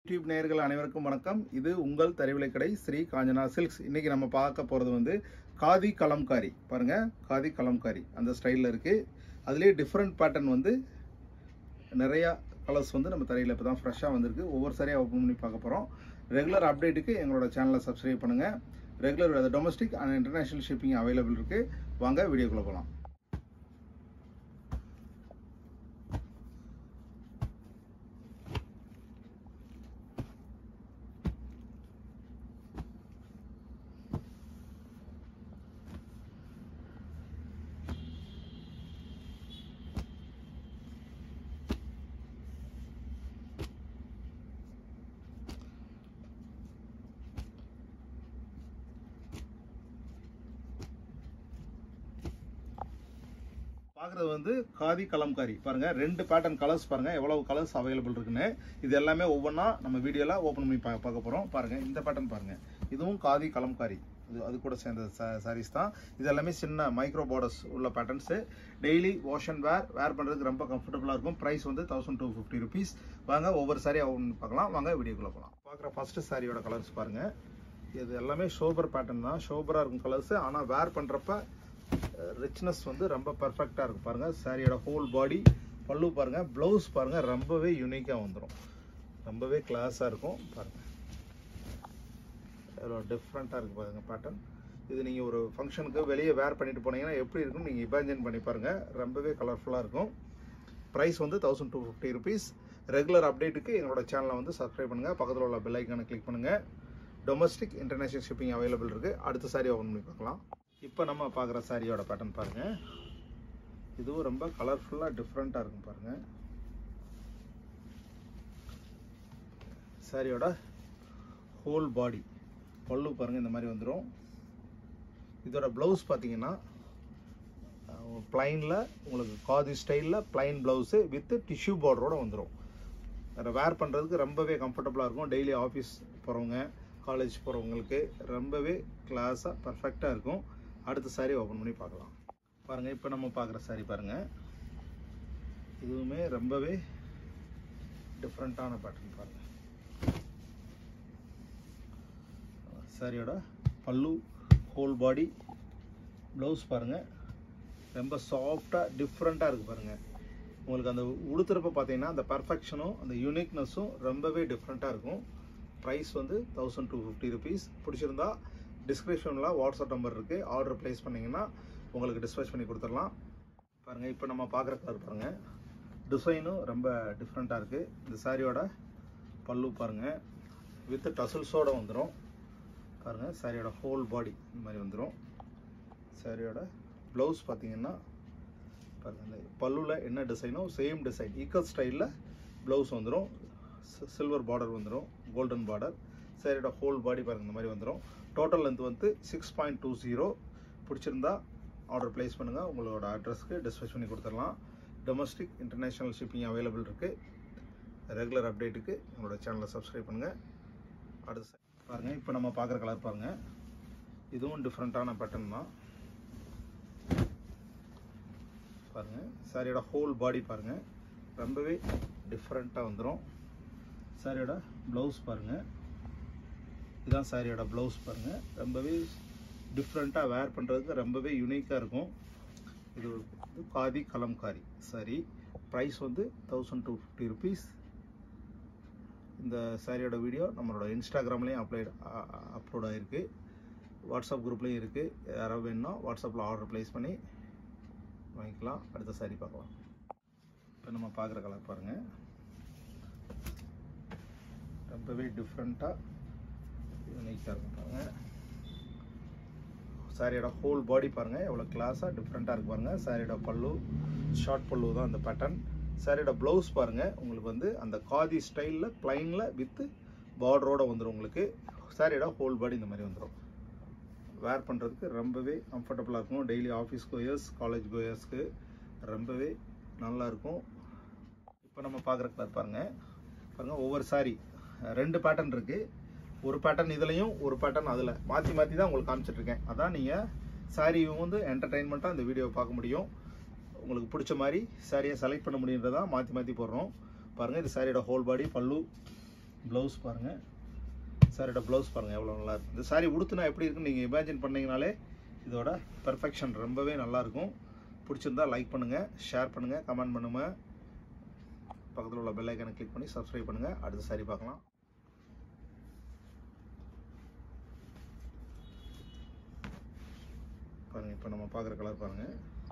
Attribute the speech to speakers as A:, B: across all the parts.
A: YouTube நேயர்கள் அனைவருக்கும் வணக்கம் இது உங்கள் தறிவிலை கடை ஸ்ரீ காஞ்சனா சில்க்ஸ் இன்னைக்கு நம்ம பார்க்க போகிறது வந்து காதி கலம்காரி பாருங்க காதி கலம்காரி அந்த ஸ்டைலில் இருக்குது அதுலேயே டிஃப்ரெண்ட் பேட்டர்ன் வந்து நிறையா கலர்ஸ் வந்து நம்ம தரையில் இப்போ தான் ஃப்ரெஷ்ஷாக வந்திருக்கு ஒவ்வொரு சாரியாக ஓப்பன் பண்ணி பார்க்க போகிறோம் ரெகுலர் அப்டேட்டுக்கு எங்களோட சேனலை சப்ஸ்கிரைப் பண்ணுங்கள் regular domestic and international shipping available இருக்குது வாங்க வீடியோக்குள்ளே போகலாம் பார்க்குறது வந்து காதி கலம்காரி பாருங்க ரெண்டு பேட்டர்ன் கலர்ஸ் பாருங்க எவ்வளவு கலர்ஸ் அவைலபிள் இருக்குன்னு இது எல்லாமே ஒவ்வொன்றா நம்ம வீடியோவில் ஓப்பன் பண்ணி பா பார்க்க போகிறோம் பாருங்க இந்த பேட்டர்ன் பாருங்க இதுவும் காதி கலம்காரி இது அது கூட சேர்ந்த சாரீஸ் தான் இது எல்லாமே சின்ன மைக்ரோ பார்டர்ஸ் உள்ள patterns daily wash and wear wear பண்ணுறதுக்கு ரொம்ப கம்ஃபர்டபுளாக இருக்கும் ப்ரைஸ் வந்து தௌசண்ட் டூ ஃபிஃப்டி ருபீஸ் வாங்க ஒவ்வொரு சாரியாக ஒன்று பார்க்கலாம் வாங்க வீடியோக்குள்ளே போகலாம் பார்க்குற ஃபஸ்ட்டு சாரியோட கலர்ஸ் பாருங்க இது எல்லாமே ஷோபர் பேட்டர்ன் தான் ஷோபராக இருக்கும் கலர்ஸ் ஆனால் வேர் பண்ணுறப்ப ரிச்னஸ் வந்து ரொம்ப பர்ஃபெக்டாக இருக்கும் பாருங்கள் சாரியோட ஹோல் பாடி பல்லு பாருங்கள் ப்ளவுஸ் பாருங்கள் ரொம்பவே யூனிக்காக வந்துடும் ரொம்பவே கிளாஸாக இருக்கும் பாருங்கள் எவ்வளோ டிஃப்ரெண்ட்டாக இருக்குது பாருங்கள் பேட்டர்ன் இது நீங்கள் ஒரு ஃபங்க்ஷனுக்கு வெளியே வேர் பண்ணிட்டு போனீங்கன்னா எப்படி இருக்குன்னு நீங்கள் இமேஜின் பண்ணி பாருங்கள் ரொம்பவே கலர்ஃபுல்லாக இருக்கும் ப்ரைஸ் வந்து thousand two fifty rupees regular அப்டேட்டுக்கு எங்களோட சேனலை வந்து சப்ஸ்கிரைப் பண்ணுங்கள் பக்கத்தில் உள்ள பெல் ஐக்கானை கிளிக் பண்ணுங்கள் டொமஸ்டிக் இன்டர்நேஷனல் ஷிப்பிங் அவைலபிள் இருக்குது அடுத்த சாரி ஓப்பன் பண்ணி பார்க்கலாம் இப்போ நம்ம பார்க்குற சாரியோட பேட்டர்ன் பாருங்கள் இதுவும் ரொம்ப கலர்ஃபுல்லாக டிஃப்ரெண்ட்டாக இருக்கும் பாருங்கள் சாரியோட ஹோல் பாடி பல்லு பாருங்கள் இந்த மாதிரி வந்துடும் இதோட ப்ளவுஸ் பார்த்தீங்கன்னா ப்ளைனில் உங்களுக்கு காதி ஸ்டைலில் ப்ளைன் ப்ளவுஸு வித் டிஷ்யூ பார்டரோட வந்துடும் வேறு வேர் பண்ணுறதுக்கு ரொம்பவே கம்ஃபர்டபுளாக இருக்கும் டெய்லி ஆஃபீஸ் போகிறவங்க காலேஜ் போகிறவங்களுக்கு ரொம்பவே கிளாஸாக பர்ஃபெக்டாக இருக்கும் அடுத்த சாரி ஓப்பன் பண்ணி பார்க்கலாம் பாருங்கள் இப்போ நம்ம பார்க்குற சாரி பாருங்கள் இதுவுமே ரொம்பவே டிஃப்ரெண்ட்டான பேட்டர்ன் பாருங்கள் சாரியோட பல்லு ஹோல் பாடி ப்ளவுஸ் பாருங்கள் ரொம்ப சாஃப்டாக டிஃப்ரெண்ட்டாக இருக்குது பாருங்கள் உங்களுக்கு அந்த உடுத்துறப்ப பார்த்தீங்கன்னா அந்த பர்ஃபெக்ஷனும் அந்த யூனிக்னஸும் ரொம்பவே டிஃப்ரெண்ட்டாக இருக்கும் ப்ரைஸ் வந்து தௌசண்ட் டூ ஃபிஃப்டி ருபீஸ் பிடிச்சிருந்தா டிஸ்கிரிப்ஷனில் வாட்ஸ்அப் நம்பர் இருக்குது ஆர்டர் ப்ளேஸ் பண்ணிங்கன்னா உங்களுக்கு டிஸ்பேச் பண்ணி கொடுத்துடலாம் பாருங்கள் இப்போ நம்ம பார்க்குற கலர் பாருங்கள் டிசைனும் ரொம்ப டிஃப்ரெண்ட்டாக இருக்குது இந்த சாரியோட பல்லு பாருங்கள் வித் டசல்ஸோடு வந்துடும் பாருங்கள் சாரியோட ஹோல் பாடி இந்த மாதிரி வந்துடும் சாரியோட ப்ளவுஸ் பார்த்தீங்கன்னா பாருங்கள் இந்த பல்லுவில் என்ன டிசைனோ சேம் டிசைன் ஈக்கல் ஸ்டைலில் ப்ளவுஸ் வந்துடும் சில்வர் பார்டர் வந்துடும் கோல்டன் பார்டர் சாரியோட ஹோல் பாடி பாருங்கள் இந்த மாதிரி வந்துடும் டோட்டல் லென்த் வந்து சிக்ஸ் பாயிண்ட் டூ ஜீரோ பிடிச்சிருந்தா ஆர்டர் ப்ளேஸ் பண்ணுங்கள் உங்களோட அட்ரஸ்க்கு டிஸ்பேச் பண்ணி கொடுத்துடலாம் டொமஸ்டிக் இன்டர்நேஷ்னல் ஷிப்பிங் அவைலபிள் இருக்குது ரெகுலர் அப்டேட்டுக்கு எங்களோட சேனலை சப்ஸ்கிரைப் பண்ணுங்கள் அடுத்து பாருங்கள் இப்போ நம்ம பார்க்குற கலர் பாருங்கள் இதுவும் டிஃப்ரெண்ட்டான பேட்டர்ன் தான் பாருங்கள் சாரியோட ஹோல் பாடி பாருங்கள் ரொம்பவே டிஃப்ரெண்ட்டாக வந்துடும் சாரியோட ப்ளவுஸ் பாருங்கள் இதுதான் சாரியோட ப்ளவுஸ் பாருங்கள் ரொம்பவே டிஃப்ரெண்ட்டாக வேர் பண்ணுறதுக்கு ரொம்பவே யூனிக்காக இருக்கும் இது வந்து காதி கலம்காரி சாரி ப்ரைஸ் வந்து தௌசண்ட் டூ ஃபிஃப்டி ருபீஸ் இந்த சாரியோட வீடியோ நம்மளோட இன்ஸ்டாகிராம்லேயும் அப்ளைட் அப்லோட் ஆகிருக்கு வாட்ஸ்அப் குரூப்லேயும் இருக்குது யாராவது வேணும்னா வாட்ஸ்அப்பில் ஆர்டர் ப்ளேஸ் பண்ணி வாங்கிக்கலாம் அடுத்த சாரி பார்க்கலாம் இப்போ நம்ம பார்க்குற கலர் பாருங்கள் ரொம்பவே டிஃப்ரெண்ட்டாக யூனிக்காக இருக்கும் பாருங்கள் சாரியோட ஹோல் பாடி பாருங்கள் எவ்வளோ கிளாஸாக டிஃப்ரெண்ட்டாக இருக்கு பாருங்கள் சாரியோட பல்லு ஷார்ட் பல்லு தான் அந்த பேட்டர்ன் சாரியோட ப்ளவுஸ் பாருங்கள் உங்களுக்கு வந்து அந்த காதி ஸ்டைலில் ப்ளைனில் வித்து பார்டரோட வந்துடும் உங்களுக்கு சாரியோட ஹோல் பாடி இந்த மாதிரி வந்துடும் வேர் பண்ணுறதுக்கு ரொம்பவே கம்ஃபர்டபுளாக இருக்கும் டெய்லி ஆஃபீஸ் கோயர்ஸ் காலேஜ் கோயர்ஸ்க்கு ரொம்பவே நல்லாயிருக்கும் இப்போ நம்ம பார்க்குற கலர் பாருங்கள் பாருங்கள் ஒவ்வொரு சாரி ரெண்டு பேட்டர்ன் இருக்குது ஒரு பேட்டர்ன் இதுலையும் ஒரு பேட்டர்ன் அதில் மாற்றி மாற்றி தான் உங்களுக்கு காமிச்சிட்ருக்கேன் அதான் நீங்கள் சாரி வந்து என்டர்டைன்மெண்ட்டாக இந்த வீடியோவை பார்க்க முடியும் உங்களுக்கு பிடிச்ச மாதிரி சாரியை செலக்ட் பண்ண முடியுன்றதான் மாற்றி மாற்றி போடுறோம் பாருங்கள் இது சாரியோட ஹோல் பாடி பல்லு ப்ளவுஸ் பாருங்கள் சாரியோட ப்ளவுஸ் பாருங்கள் எவ்வளோ நல்லா இருக்கு இந்த சாரி உடுத்துனா எப்படி இருக்குன்னு நீங்கள் இமேஜின் பண்ணீங்கனாலே இதோட பெர்ஃபெக்ஷன் ரொம்பவே நல்லாயிருக்கும் பிடிச்சிருந்தா லைக் பண்ணுங்கள் ஷேர் பண்ணுங்கள் கமெண்ட் பண்ணுங்கள் பக்கத்தில் உள்ள பெல் ஐக்கனை கிளிக் பண்ணி சப்ஸ்கிரைப் பண்ணுங்கள் அடுத்த சாரி பார்க்கலாம் பாருங்கள் இப்போ நம்ம பார்க்குற கலர் பாருங்கள்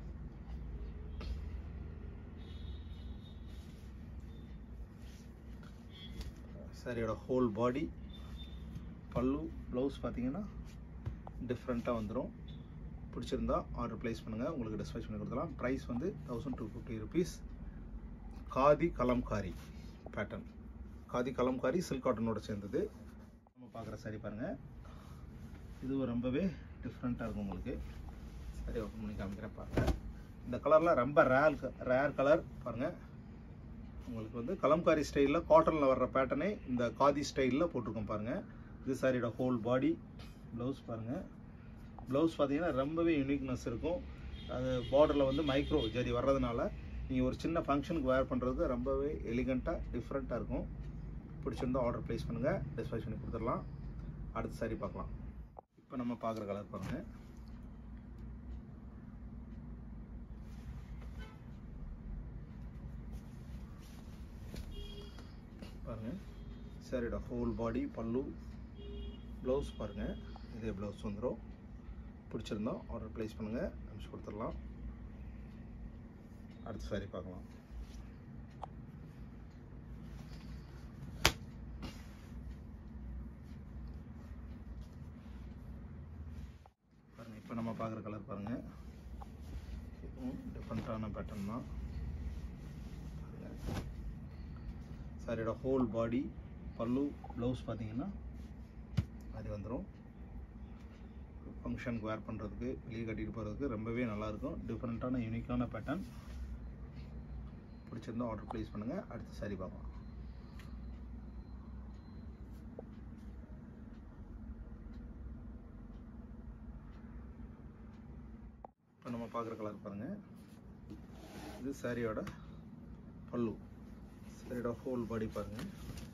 A: சாரியோட ஹோல் பாடி பல்லு ப்ளவுஸ் பார்த்தீங்கன்னா டிஃப்ரெண்ட்டாக வந்துடும் பிடிச்சிருந்தா ஆர்டர் ப்ளேஸ் பண்ணுங்கள் உங்களுக்கு டிஸ்பேச் பண்ணி கொடுத்துலாம் ப்ரைஸ் வந்து thousand two fifty rupees khadi kalamkari pattern khadi kalamkari silk காட்டனோட சேர்ந்தது நம்ம பார்க்குற சாரி பாருங்கள் இது ரொம்பவே டிஃப்ரெண்ட்டாக இருக்கும் உங்களுக்கு சரி ஓப்பன் பண்ணி காமிக்கிறேன் பாருங்கள் இந்த கலர்லாம் ரொம்ப ரேர் ரேர் கலர் பாருங்கள் உங்களுக்கு வந்து கலம்காரி ஸ்டைலில் காட்டனில் வர்ற பேட்டர்னே இந்த காதி ஸ்டைலில் போட்டிருக்கோம் பாருங்கள் இது சாரியோட ஹோல் பாடி ப்ளவுஸ் பாருங்கள் ப்ளவுஸ் பார்த்தீங்கன்னா ரொம்பவே யூனிக்னஸ் இருக்கும் அது பார்டரில் வந்து மைக்ரோ ஜரி வர்றதுனால நீங்கள் ஒரு சின்ன ஃபங்க்ஷனுக்கு வேர் பண்ணுறதுக்கு ரொம்பவே எலிகண்ட்டாக டிஃப்ரெண்ட்டாக இருக்கும் பிடிச்சிருந்தா ஆர்டர் ப்ளேஸ் பண்ணுங்கள் டிஸ்பேச் பண்ணி கொடுத்துடலாம் அடுத்த சாரி பார்க்கலாம் இப்போ நம்ம பார்க்குற கலர் பாருங்கள் பாருங்கள் சாரியோட ஹோல் பாடி பல்லு ப்ளவுஸ் பாருங்கள் இதே ப்ளவுஸ் வந்துடும் பிடிச்சிருந்தா ஆர்டர் ப்ளேஸ் பண்ணுங்கள் அனுப்பிச்சு கொடுத்துடலாம் அடுத்த சாரி பார்க்கலாம் பாருங்கள் இப்போ நம்ம பார்க்குற கலர் பாருங்கள் இதுவும் டிஃப்ரெண்ட்டான பேட்டர்ன் தான் சாரியோட ஹோல் பாடி பல்லு ப்ளவுஸ் பார்த்தீங்கன்னா அது வந்துடும் ஃபங்க்ஷனுக்கு வேர் பண்ணுறதுக்கு வெளியே கட்டிட்டு போகிறதுக்கு ரொம்பவே நல்லாயிருக்கும் டிஃப்ரெண்ட்டான யூனிக்கான பேட்டர்ன் பிடிச்சிருந்தா ஆர்டர் ப்ளேஸ் பண்ணுங்கள் அடுத்த சாரி பார்க்கலாம் இப்போ நம்ம பார்க்குற கலர் பாருங்கள் இது சாரியோட பல்லு சாரியோட ஹோல் பாடி பாருங்கள்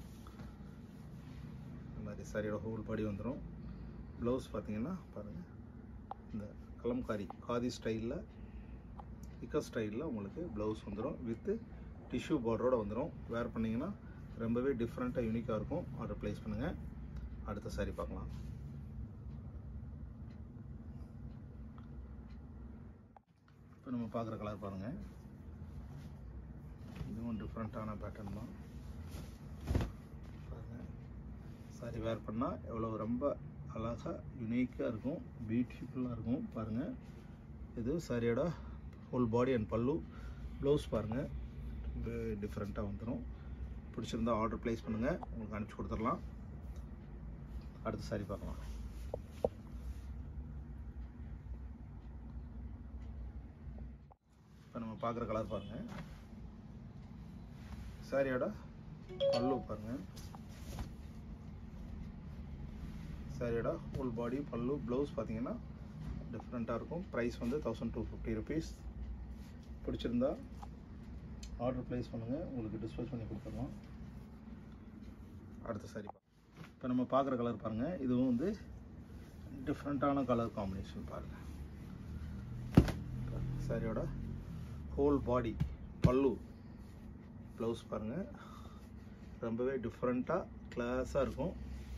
A: இந்த மாதிரி சாரியோட ஹோல் பாடி வந்துடும் ப்ளவுஸ் பார்த்தீங்கன்னா பாருங்கள் இந்த கலம்காரி காதி ஸ்டைலில் இக்க ஸ்டைலில் உங்களுக்கு ப்ளவுஸ் வந்துடும் வித்து டிஷ்யூ பார்டரோட வந்துடும் வேர் பண்ணிங்கன்னா ரொம்பவே டிஃப்ரெண்ட்டாக யூனிக்காக இருக்கும் ஆர்டர் ப்ளேஸ் பண்ணுங்கள் அடுத்த சாரி பார்க்கலாம் இப்போ நம்ம பார்க்குற கலர் பாருங்கள் இதுவும் டிஃப்ரெண்ட்டான பேட்டர்ன் தான் பாருங்கள் சாரி வேர் பண்ணால் எவ்வளோ ரொம்ப அழகாக யுனிக்காக இருக்கும் பியூட்டிஃபுல்லாக இருக்கும் பாருங்கள் இது சாரியோட whole body and pallu blouse பாருங்கள் ரொம்ப டிஃப்ரெண்ட்டாக வந்துடும் பிடிச்சிருந்தா ஆர்டர் ப்ளேஸ் பண்ணுங்கள் உங்களுக்கு அனுப்பிச்சி கொடுத்துடலாம் அடுத்த சாரி பார்க்கலாம் இப்போ நம்ம பார்க்குற கலர் பாருங்கள் சாரியோட பல்லு பாருங்கள் சாரியோட ஹோல் பாடி பல்லு ப்ளவுஸ் பார்த்தீங்கன்னா டிஃப்ரெண்ட்டாக இருக்கும் ப்ரைஸ் வந்து தௌசண்ட் டூ ஃபிஃப்டி ருபீஸ் பிடிச்சிருந்தா ஆர்டர் ப்ளேஸ் பண்ணுங்கள் உங்களுக்கு டிஸ்போஸ் பண்ணி கொடுத்துடலாம் அடுத்த சாரி இப்போ நம்ம பார்க்குற கலர் பாருங்கள் இதுவும் வந்து டிஃப்ரெண்ட்டான கலர் காம்பினேஷன் பாருங்கள் சாரியோட ஹோல் பாடி பல்லு ப்ளவுஸ் பாருங்கள் ரொம்பவே டிஃப்ரெண்ட்டாக கிளாஸாக இருக்கும்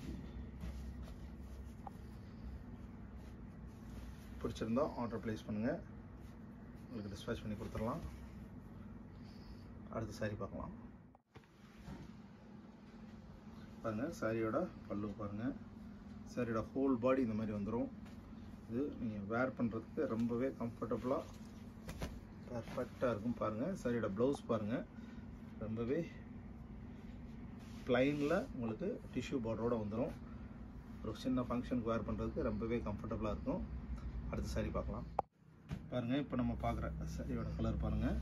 A: பிடிச்சிருந்தா ஆர்டர் ப்ளேஸ் பண்ணுங்கள் உங்களுக்கு டிஸ்பேச் பண்ணி கொடுத்துடலாம் அடுத்த சாரி பார்க்கலாம் பாருங்கள் சாரியோட பல்லு பாருங்கள் சாரியோட ஹோல் பாடி இந்த மாதிரி வந்துடும் இது நீங்கள் வேர் பண்ணுறதுக்கு ரொம்பவே கம்ஃபர்டபுளாக பர்ஃபெக்டாக இருக்கும் பாருங்கள் சாரியோட ப்ளவுஸ் பாருங்கள் ரொம்பவே ப்ளைனில் உங்களுக்கு டிஷ்யூ பார்டரோட வந்துடும் ஒரு சின்ன ஃபங்க்ஷனுக்கு வேர் பண்ணுறதுக்கு ரொம்பவே கம்ஃபர்டபுளாக இருக்கும் அடுத்த சாரி பார்க்கலாம் பாருங்கள் இப்போ நம்ம பார்க்குற சாரியோட கலர் பாருங்கள்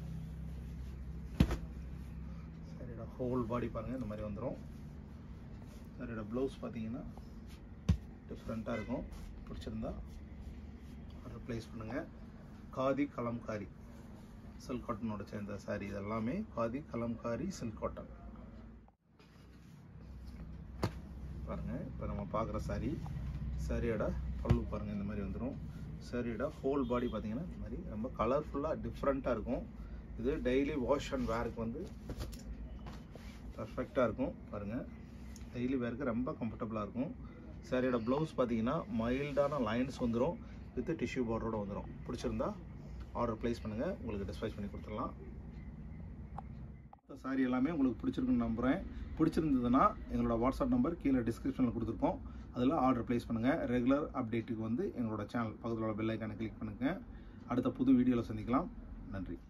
A: சாரியோட ஹோல் பாடி பாருங்கள் இந்த மாதிரி வந்துடும் சாரியோட ப்ளவுஸ் பார்த்தீங்கன்னா டிஃப்ரெண்ட்டாக இருக்கும் பிடிச்சிருந்தா ஆர்டர் ப்ளேஸ் பண்ணுங்கள் காதி கலம்காரி சில்க் காட்டனோட சேர்ந்த சாரி இதெல்லாமே காதி கலம்காரி சில்க் காட்டன் பாருங்கள் இப்போ நம்ம பார்க்குற saree சாரியோட பல்லு பாருங்கள் இந்த மாதிரி வந்துடும் சாரியோட ஹோல் பாடி பார்த்தீங்கன்னா இந்த மாதிரி ரொம்ப கலர்ஃபுல்லாக டிஃப்ரெண்ட்டாக இருக்கும் இது டெய்லி வாஷ் அண்ட் வேருக்கு வந்து பர்ஃபெக்டாக இருக்கும் பாருங்கள் டெய்லி வேருக்கு ரொம்ப கம்ஃபர்டபுளாக இருக்கும் சாரியோட ப்ளவுஸ் பார்த்தீங்கன்னா மைல்டான லைன்ஸ் வந்துடும் வித் டிஷ்யூ பார்டரோட வந்துடும் பிடிச்சிருந்தா ஆர்டர் ப்ளேஸ் பண்ணுங்கள் உங்களுக்கு டிஸ்பைஸ் பண்ணி கொடுத்துடலாம் சாரி எல்லாமே உங்களுக்கு பிடிச்சிருக்குன்னு நம்புகிறேன் பிடிச்சிருந்ததுன்னா எங்களோட வாட்ஸ்அப் நம்பர் கீழே டிஸ்கிரிப்ஷனில் கொடுத்துருக்கோம் அதில் ஆர்டர் ப்ளேஸ் பண்ணுங்கள் ரெகுலர் அப்டேட்டுக்கு வந்து எங்களோட சேனல் பக்கத்தில் உள்ள பெல் ஐக்கானை கிளிக் பண்ணுங்கள் அடுத்த புது வீடியோவில் சந்திக்கலாம் நன்றி